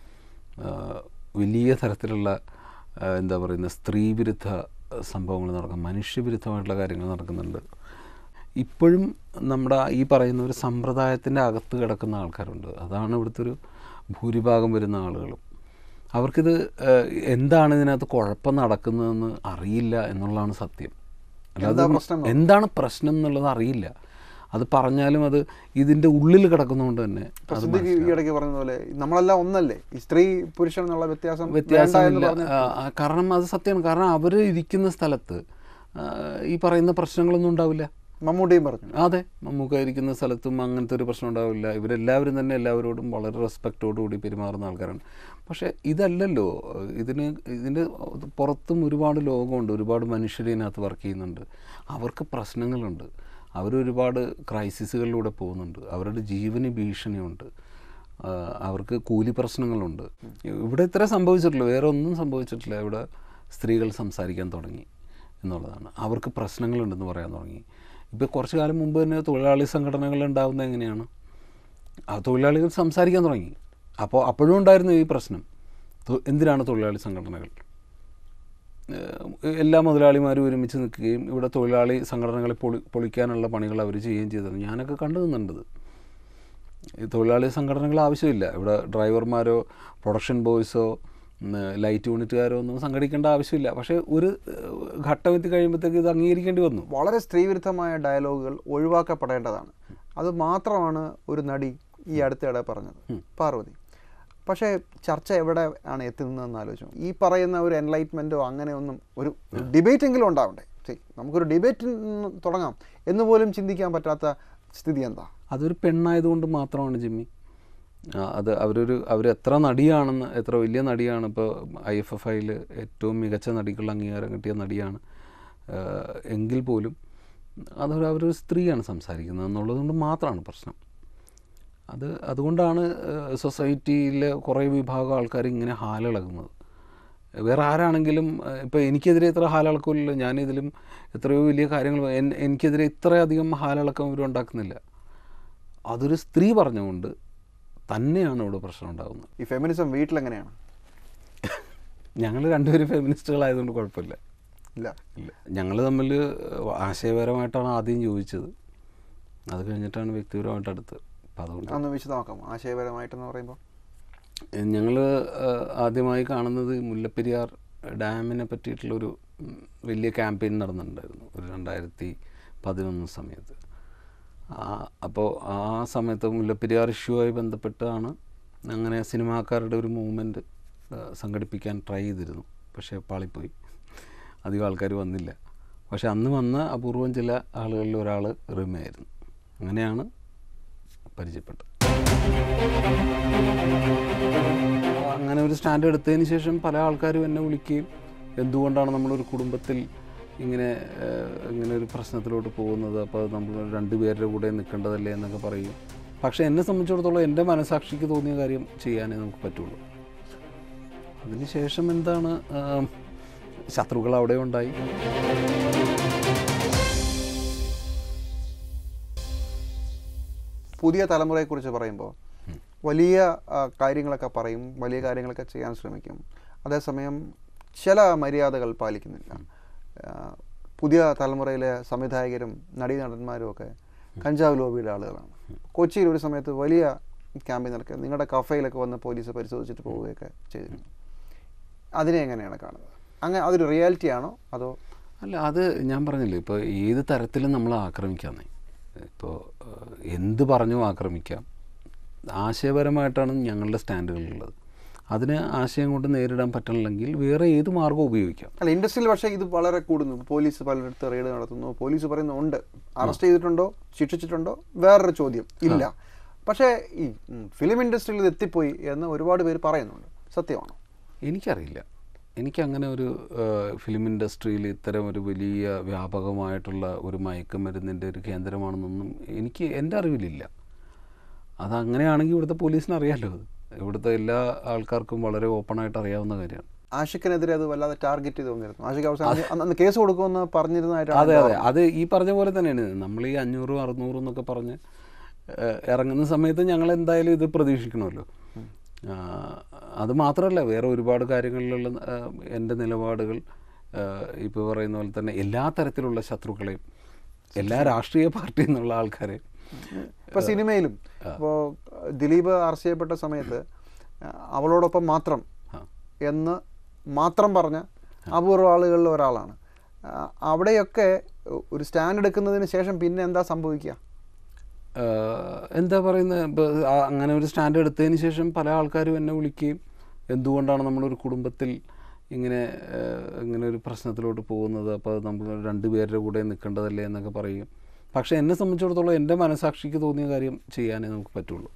ആഹ് വലിയ തരത്തിലുള്ള ആഹ് എന്താ പറയുന്ന സ്ത്രീവിരുദ്ധ സംഭവങ്ങൾ നടക്കും മനുഷ്യവിരുദ്ധമായിട്ടുള്ള കാര്യങ്ങൾ നടക്കുന്നുണ്ട് ഇപ്പോഴും നമ്മുടെ ഈ പറയുന്ന ഒരു സമ്പ്രദായത്തിൻ്റെ അകത്ത് കിടക്കുന്ന ആൾക്കാരുണ്ട് അതാണ് ഇവിടുത്തെ ഒരു ഭൂരിഭാഗം വരുന്ന ആളുകളും അവർക്കിത് ആഹ് എന്താണ് ഇതിനകത്ത് കുഴപ്പം നടക്കുന്നതെന്ന് അറിയില്ല എന്നുള്ളതാണ് സത്യം എന്താ പ്രശ്നം എന്താണ് പ്രശ്നം എന്നുള്ളത് അറിയില്ല അത് പറഞ്ഞാലും അത് ഇതിൻ്റെ ഉള്ളിൽ കിടക്കുന്നതുകൊണ്ട് തന്നെ ഇപ്പൊ സിദ്ദിഖ് ഈ ഇടയ്ക്ക് പറഞ്ഞ പോലെ നമ്മളെല്ലാം ഒന്നല്ലേ ഈ സ്ത്രീ പുരുഷൻ എന്നുള്ള വ്യത്യാസം വേണ്ട എന്ന് വ്യത്യാസമില്ല പറഞ്ഞ ആ, ആ, കാരണം അത് സത്യമാണ് കാരണം അവർ ഇരിക്കുന്ന സ്ഥലത്ത് ആ, ഈ പറയുന്ന പ്രശ്നങ്ങളൊന്നും ഉണ്ടാവില്ല മമ്മൂട്ടിയും പറഞ്ഞു അതെ മമ്മൂക്ക ഇരിക്കുന്ന സ്ഥലത്തും അങ്ങനത്തെ ഒരു പ്രശ്നം ഉണ്ടാവില്ല ഇവരെല്ലാവരും തന്നെ എല്ലാവരോടും വളരെ റെസ്പെക്റ്റോടു കൂടി പെരുമാറുന്ന ആൾക്കാരാണ് പക്ഷേ ഇതല്ലല്ലോ ഇതിന് ഇതിൻ്റെ പുറത്തും ഒരുപാട് ലോകമുണ്ട് ഒരുപാട് മനുഷ്യർ ഇതിനകത്ത് വർക്ക് ചെയ്യുന്നുണ്ട് അവർക്ക് പ്രശ്നങ്ങളുണ്ട് അവരൊരുപാട് ക്രൈസിസുകളിലൂടെ പോകുന്നുണ്ട് അവരുടെ ജീവന് ഭീഷണിയുണ്ട് ആ, അവർക്ക് കൂലി പ്രശ്നങ്ങളുണ്ട് ഇവിടെ ഇത്ര സംഭവിച്ചിട്ടില്ല വേറെ ഒന്നും സംഭവിച്ചിട്ടില്ല ഇവിടെ സ്ത്രീകൾ സംസാരിക്കാൻ തുടങ്ങി എന്നുള്ളതാണ് അവർക്ക് പ്രശ്നങ്ങളുണ്ടെന്ന് പറയാൻ തുടങ്ങി ഇപ്പോൾ കുറച്ച് കാലം മുമ്പ് തന്നെ തൊഴിലാളി സംഘടനകൾ ഉണ്ടാകുന്നത് എങ്ങനെയാണ് ആ തൊഴിലാളികൾ സംസാരിക്കാൻ തുടങ്ങി അപ്പോൾ അപ്പോഴും ഉണ്ടായിരുന്നു ഈ പ്രശ്നം തൊ- എന്തിനാണ് തൊഴിലാളി സംഘടനകൾ ഏഹ് എല്ലാ മുതലാളിമാരും ഒരുമിച്ച് നിൽക്കുകയും ഇവിടെ തൊഴിലാളി സംഘടനകളെ പൊളി പൊളിക്കാനുള്ള പണികൾ അവർ ചെയ്യുകയും ചെയ്തത് ഞാനൊക്കെ കണ്ടു നിന്നുണ്ടത് ഈ തൊഴിലാളി സംഘടനകൾ ആവശ്യമില്ല ഇവിടെ ഡ്രൈവർമാരോ പ്രൊഡക്ഷൻ ബോയ്സോ ഉം, ലൈറ്റ് യൂണിറ്റുകാരോ ഒന്നും സംഘടിക്കേണ്ട ആവശ്യമില്ല പക്ഷേ ഒരു ഏഹ്, ഘട്ടം എത്തി കഴിയുമ്പോഴത്തേക്ക് ഇത് അംഗീകരിക്കേണ്ടി വന്നു വളരെ സ്ത്രീവിരുദ്ധമായ ഡയലോഗുകൾ ഒഴിവാക്കപ്പെടേണ്ടതാണ് അത് മാത്രമാണ് ഒരു നടി ഈ അടുത്തിടെ പറഞ്ഞത് പാർവതി പക്ഷേ ചർച്ച എവിടെ ആണ് എത്തുന്നതെന്ന് ആലോചിച്ചു ഈ പറയുന്ന ഒരു എൻലൈറ്റ്മെൻറ്റോ അങ്ങനെ ഒന്നും ഒരു ഡിബേറ്റ് എങ്കിലും ഉണ്ടാവണ്ടേ ശരി നമുക്കൊരു ഡിബേറ്റ് തുടങ്ങാം എന്ന് പോലും ചിന്തിക്കാൻ പറ്റാത്ത സ്ഥിതി എന്താ അതൊരു പെണ്ണായതുകൊണ്ട് മാത്രമാണ് ജിമ്മി ആ, അത് അവരൊരു അവർ എത്ര നടിയാണെന്ന് എത്ര വലിയ നടിയാണ് ഇപ്പോൾ ഐ എഫ് എഫ് ഐയിൽ ഏറ്റവും മികച്ച നടിക്കുള്ള അംഗീകാരം കിട്ടിയ നടിയാണ് ആ, എങ്കിൽ പോലും അതൊരു അവരൊരു സ്ത്രീയാണ് സംസാരിക്കുന്നത് എന്നുള്ളത് കൊണ്ട് മാത്രമാണ് പ്രശ്നം അത് അതുകൊണ്ടാണ് സൊസൈറ്റിയിലെ കുറേ വിഭാഗം ആൾക്കാർ ഇങ്ങനെ ഹാലിളകുന്നത് വേറെ ആരാണെങ്കിലും ഇപ്പോൾ എനിക്കെതിരെ ഇത്ര ഹാലിളക്കില്ല ഞാനിതിലും എത്രയോ വലിയ കാര്യങ്ങൾ എൻ- എനിക്കെതിരെ ഇത്രയധികം ഹാലിളക്കം ഇവർ ഉണ്ടാക്കുന്നില്ല അതൊരു സ്ത്രീ പറഞ്ഞുകൊണ്ട് തന്നെയാണ് ഇവിടെ പ്രശ്നം ഉണ്ടാകുന്നത് ഈ ഫെമിനിസം വീട്ടിലെങ്ങനെയാണ് ഞങ്ങൾ രണ്ടുപേരും ഫെമിനിസ്റ്റുകളായതുകൊണ്ട് കുഴപ്പമില്ല ഇല്ല ഇല്ല ഞങ്ങൾ തമ്മിൽ ആശയപരമായിട്ടാണ് ആദ്യം ചോദിച്ചത് അത് കഴിഞ്ഞിട്ടാണ് വ്യക്തിപരമായിട്ട് അടുത്ത് അപ്പം അതുകൊണ്ട് ഒന്ന് വിശദമാക്കാം ആശയപരമായിട്ടെന്ന് പറയുമ്പോൾ ഞങ്ങൾ ആദ്യമായി കാണുന്നത് മുല്ലപ്പെരിയാർ ഡാമിനെ പറ്റിയിട്ടുള്ളൊരു ഉം, വലിയ ക്യാമ്പയിൻ നടന്നിട്ടുണ്ടായിരുന്നു ഒരു രണ്ടായിരത്തി പതിനൊന്ന് സമയത്ത് അപ്പോൾ ആ സമയത്ത് മുല്ലപ്പെരിയാർ ഇഷ്യൂവായി ബന്ധപ്പെട്ടാണ് അങ്ങനെ സിനിമാക്കാരുടെ ഒരു മൂവ്മെൻറ്റ് സംഘടിപ്പിക്കാൻ ട്രൈ ചെയ്തിരുന്നു പക്ഷേ പാളിപ്പോയി അധികം ആൾക്കാർ വന്നില്ല പക്ഷെ അന്ന് വന്ന അപൂർവം ചില ആളുകളിൽ ഒരാൾ റിമയായിരുന്നു അങ്ങനെയാണ് പരിചയപ്പെട്ടത് അങ്ങനെ ഒരു സ്റ്റാൻഡ് എടുത്തതിന് ശേഷം പല ആൾക്കാരും എന്നെ വിളിക്കുകയും എന്തുകൊണ്ടാണ് നമ്മളൊരു കുടുംബത്തിൽ ഇങ്ങനെ ഏഹ്, ഇങ്ങനെ ഒരു പ്രശ്നത്തിലോട്ട് പോകുന്നത് അപ്പോൾ നമ്മൾ രണ്ടുപേരുടെ കൂടെ നിൽക്കേണ്ടതല്ലേ എന്നൊക്കെ പറയും പക്ഷേ എന്നെ സംബന്ധിച്ചിടത്തോളം എൻ്റെ മനസാക്ഷിക്ക് തോന്നിയ കാര്യം ചെയ്യാനേ നമുക്ക് പറ്റുള്ളൂ അതിനുശേഷം എന്താണ് ആം, ശത്രുക്കൾ അവിടെ ഉണ്ടായി പുതിയ തലമുറയെക്കുറിച്ച് പറയുമ്പോൾ വലിയ ആ, കാര്യങ്ങളൊക്കെ പറയും വലിയ കാര്യങ്ങളൊക്കെ ചെയ്യാൻ ശ്രമിക്കും അതേസമയം ചില മര്യാദകൾ പാലിക്കുന്നില്ല ആ, പുതിയ തലമുറയിലെ സംവിധായകരും നടീനടന്മാരും ഒക്കെ കഞ്ചാവ് ലോബിയുടെ ആളുകളാണ് കൊച്ചിയിൽ ഒരു സമയത്ത് വലിയ ക്യാമ്പയിൻ നടക്കുക നിങ്ങളുടെ കഫയിലൊക്കെ വന്ന് പോലീസ് പരിശോധിച്ചിട്ട് പോവുകയൊക്കെ ചെയ്തിരുന്നു അതിനെ എങ്ങനെയാണ് കാണുന്നത് അങ്ങനെ അതൊരു റിയാലിറ്റി ആണോ അതോ അല്ല അത് ഞാൻ പറഞ്ഞില്ലേ ഇപ്പോൾ ഏത് തരത്തിലും നമ്മൾ ആക്രമിക്കാന്നേ ഇപ്പോൾ എന്ത് പറഞ്ഞു ആക്രമിക്കാം ആശയപരമായിട്ടാണ് ഞങ്ങളുടെ സ്റ്റാൻഡുകളുള്ളത് അതിന് ആശയം കൊണ്ട് നേരിടാൻ പറ്റണില്ലെങ്കിൽ വേറെ ഏത് മാർഗ്ഗവും ഉപയോഗിക്കാം അല്ല ഇൻഡസ്ട്രിയിൽ പക്ഷേ ഇത് വളരെ കൂടുന്നു പോലീസ് പലയിടത്ത് റെയ്ഡ് നടത്തുന്നു പോലീസ് പറയുന്നു ഉണ്ട് അറസ്റ്റ് ചെയ്തിട്ടുണ്ടോ ശിക്ഷിച്ചിട്ടുണ്ടോ വേറൊരു ചോദ്യം ഇല്ല പക്ഷേ ഈ ഫിലിം ഇൻഡസ്ട്രിയിൽ ഇത് എത്തിപ്പോയി എന്ന് ഒരുപാട് പേര് പറയുന്നുണ്ട് സത്യമാണോ എനിക്കറിയില്ല എനിക്കങ്ങനെ ഒരു ഫിലിം ഇൻഡസ്ട്രിയിൽ ഇത്തരം ഒരു വലിയ വ്യാപകമായിട്ടുള്ള ഒരു മയക്കുമരുന്നിൻ്റെ ഒരു കേന്ദ്രമാണെന്നൊന്നും എനിക്ക് എൻ്റെ അറിവിലില്ല അതങ്ങനെയാണെങ്കിൽ ഇവിടുത്തെ പോലീസിന് അറിയാമല്ലോ അത് ഇവിടുത്തെ എല്ലാ ആൾക്കാർക്കും വളരെ ഓപ്പണായിട്ട് അറിയാവുന്ന കാര്യമാണ് ആഷിഖിനെതിരെ അത് വല്ലാതെ ടാർഗറ്റ് ചെയ്ത് വന്നിരുന്നു ആഷിഖ് അവസാനം അന്ന് അന്ന് കേസ് കൊടുക്കുമെന്ന് പറഞ്ഞിരുന്നതായിട്ടാണ് അതെ അതെ അത് ഈ പറഞ്ഞ പോലെ തന്നെയാണ് നമ്മൾ ഈ അഞ്ഞൂറും അറുന്നൂറും എന്നൊക്കെ പറഞ്ഞ് ഏഹ്, ഇറങ്ങുന്ന സമയത്ത് ഞങ്ങൾ എന്തായാലും ഇത് പ്രതീക്ഷിക്കണമല്ലോ ആ, അത് മാത്രമല്ല വേറെ ഒരുപാട് കാര്യങ്ങളിലുള്ള ഏഹ്, എൻ്റെ നിലപാടുകൾ ഇപ്പോൾ പറയുന്ന പോലെ തന്നെ എല്ലാ തരത്തിലുള്ള ശത്രുക്കളെയും എല്ലാ രാഷ്ട്രീയ പാർട്ടിയിൽ നിന്നുള്ള ആൾക്കാരെയും ഇപ്പൊ സിനിമയിലും ഇപ്പോൾ ദിലീപ് അറസ്റ്റ് ചെയ്യപ്പെട്ട സമയത്ത് ആ, അവളോടൊപ്പം മാത്രം ആ. എന്ന് മാത്രം പറഞ്ഞ അപൂർവ ആളുകളിൽ ഒരാളാണ് ആ, അവിടെയൊക്കെ ഒരു സ്റ്റാൻഡ് എടുക്കുന്നതിന് ശേഷം പിന്നെ എന്താ സംഭവിക്കുക ആഹ് എന്താ പറയുന്നത് ഇപ്പോൾ അങ്ങനെ ഒരു സ്റ്റാൻഡ് എടുത്തതിന് ശേഷം പല ആൾക്കാരും എന്നെ വിളിക്കുകയും എന്തുകൊണ്ടാണ് നമ്മളൊരു കുടുംബത്തിൽ ഇങ്ങനെ ആഹ് ഇങ്ങനെ ഒരു പ്രശ്നത്തിലോട്ട് പോകുന്നത് അപ്പോൾ നമുക്ക് രണ്ടുപേരുടെ കൂടെ നിൽക്കേണ്ടതല്ലേ എന്നൊക്കെ പറയും പക്ഷേ എന്നെ സംബന്ധിച്ചിടത്തോളം എൻ്റെ മനസാക്ഷിക്ക് തോന്നിയ കാര്യം ചെയ്യാനേ നമുക്ക് പറ്റുള്ളൂ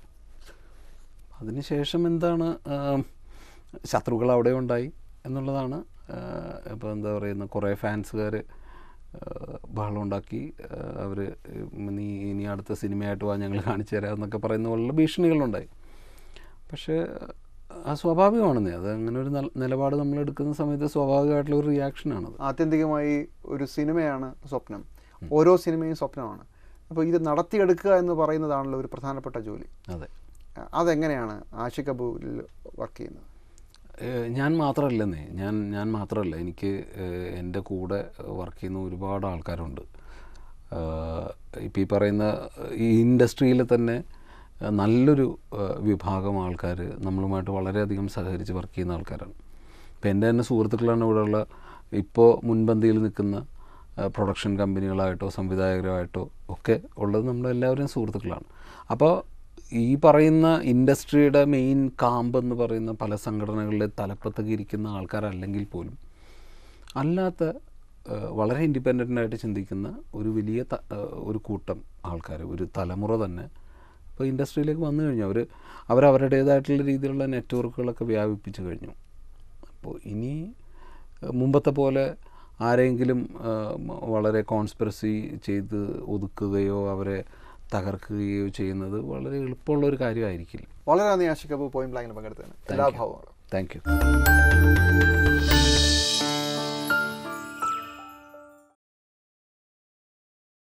അതിനുശേഷം എന്താണ് ആം, ശത്രുക്കൾ അവിടെ ഉണ്ടായി എന്നുള്ളതാണ് ഇപ്പോൾ എന്താ പറയുന്ന കുറേ ഫാൻസുകാർ ബഹളം ഉണ്ടാക്കി അവർ നീ ഇനി അടുത്ത സിനിമയായിട്ട് വാ ഞങ്ങൾ കാണിച്ചു തരാം എന്നൊക്കെ പറയുന്ന പോലുള്ള ഭീഷണികളുണ്ടായി പക്ഷേ ആ സ്വാഭാവികമാണെന്നേ അത് അങ്ങനെ ഒരു നൽ- നിലപാട് നമ്മൾ എടുക്കുന്ന സമയത്ത് സ്വാഭാവികമായിട്ടുള്ള ഒരു റിയാക്ഷനാണത് ആത്യന്തികമായി ഒരു സിനിമയാണ് സ്വപ്നം ഓരോ സിനിമയും സ്വപ്നമാണ് അപ്പോൾ ഇത് നടത്തിയെടുക്കുക എന്ന് പറയുന്നതാണല്ലോ ഒരു പ്രധാനപ്പെട്ട ജോലി അതെ ആ, അതെങ്ങനെയാണ് ആഷിഖ് അബുവിൽ വർക്ക് ചെയ്യുന്നത് ഏഹ് ഞാൻ മാത്രമല്ലെന്നേ ഞാൻ ഞാൻ മാത്രമല്ല എനിക്ക് ഏഹ് എൻ്റെ കൂടെ വർക്ക് ചെയ്യുന്ന ഒരുപാട് ആൾക്കാരുണ്ട് ഇപ്പോൾ ഈ പറയുന്ന ഈ ഇൻഡസ്ട്രിയിൽ തന്നെ ഏഹ് നല്ലൊരു ഏഹ് വിഭാഗം ആൾക്കാർ നമ്മളുമായിട്ട് വളരെയധികം സഹകരിച്ച് വർക്ക് ചെയ്യുന്ന ആൾക്കാരാണ് ഇപ്പോൾ എൻ്റെ തന്നെ സുഹൃത്തുക്കളാണ് ഇവിടെയുള്ള ഇപ്പോൾ മുൻപന്തിയിൽ നിൽക്കുന്ന ഏഹ് പ്രൊഡക്ഷൻ കമ്പനികളായിട്ടോ സംവിധായകരായിട്ടോ ഒക്കെ ഉള്ളത് നമ്മളെല്ലാവരും സുഹൃത്തുക്കളാണ് അപ്പോൾ ഈ പറയുന്ന ഇൻഡസ്ട്രിയുടെ മെയിൻ കാമ്പ് എന്ന് പറയുന്ന പല സംഘടനകളിലെ തലപ്പത്തൊക്കെ ഇരിക്കുന്ന ആൾക്കാരല്ലെങ്കിൽ പോലും അല്ലാത്ത ഏഹ്, വളരെ ഇൻഡിപെൻഡൻ്റ് ആയിട്ട് ചിന്തിക്കുന്ന ഒരു വലിയ ത- ഏഹ്, ഒരു കൂട്ടം ആൾക്കാർ ഒരു തലമുറ തന്നെ ഇപ്പോൾ ഇൻഡസ്ട്രിയിലേക്ക് വന്നു കഴിഞ്ഞു അവർ അവരവരുടേതായിട്ടുള്ള രീതിയിലുള്ള നെറ്റ്വർക്കുകളൊക്കെ വ്യാപിപ്പിച്ചു കഴിഞ്ഞു അപ്പോൾ ഇനി ഏഹ്, മുമ്പത്തെ പോലെ ആരെങ്കിലും ഏഹ്, മ- വളരെ കോൺസ്പിറസി ചെയ്ത് ഒതുക്കുകയോ അവരെ തകർക്കുകയോ ചെയ്യുന്നത് വളരെ എളുപ്പമുള്ള ഒരു കാര്യമായിരിക്കില്ല വളരെ നന്ദി ആഷിഖ് അബു പോയിന്റ് ബ്ലാങ്കിന് പങ്കെടുത്തതിന് എല്ലാ ഭാവങ്ങളും താങ്ക് യു